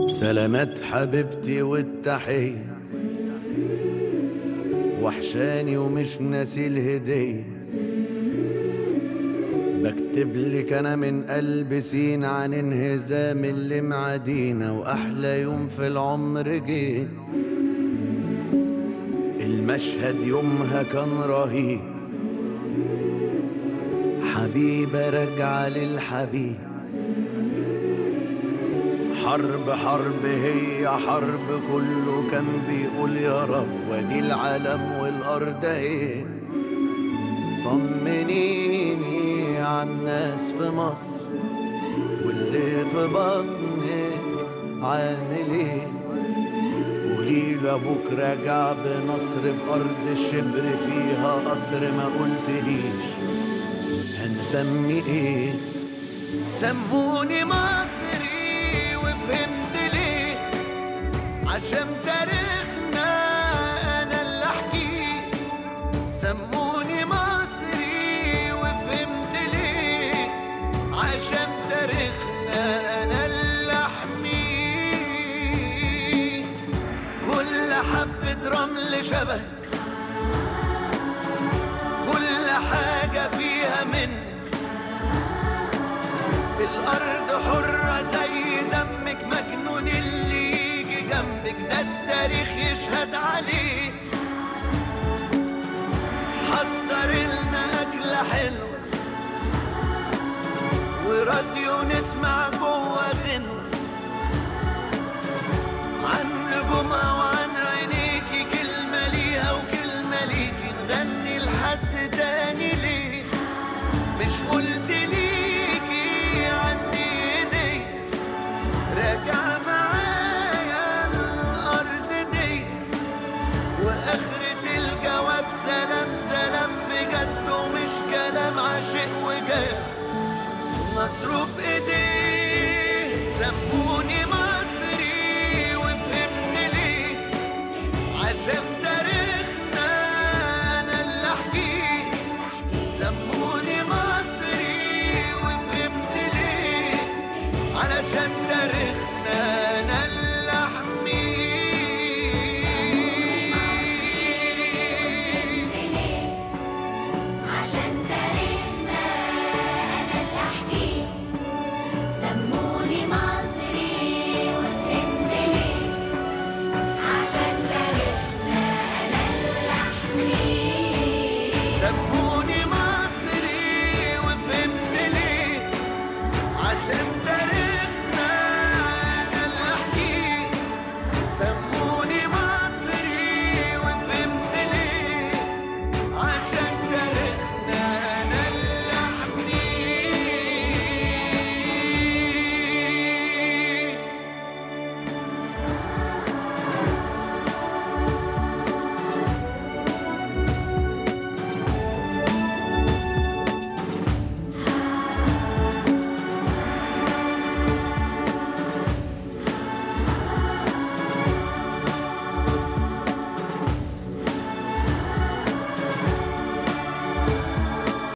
سلامات حبيبتي والتحية وحشاني ومش ناسي الهدية بكتب لك انا من قلب سين عن انهزام اللي معادينا واحلى يوم في العمر جه المشهد يومها كان رهيب حبيبة راجعة للحبيب حرب حرب هي حرب كله كان بيقول يا رب وادي العالم والارض ايه طمنيني عالناس في مصر واللي في بطني عامل ايه قولي لابوك راجع بنصر بارض الشبر فيها قصر ما قلتليش هنسمي ايه سموني مصري وفهمت ليه عشان تاريخنا انا اللي احكيه سموني مصري وفهمت ليه عشان تاريخنا انا اللي احميه كل حبة رمل شبه كل حاجة فيها منك الأرض حرة زي دمك مجنون اللي يجي جنبك ده التاريخ يشهد عليه حضر لنا أكلة حلوة وراديو نسمع جوه غنوة عن نجومها وعن عينيكي كلمة ليها وكلمة ليكي نغني لحد تاني ليه مش قلت ليكي عندي ايدي راجع معايا الارض دي واخرة الجواب سلام سلام بجد ومش كلام عاشق وجاب نصره بايديه سموني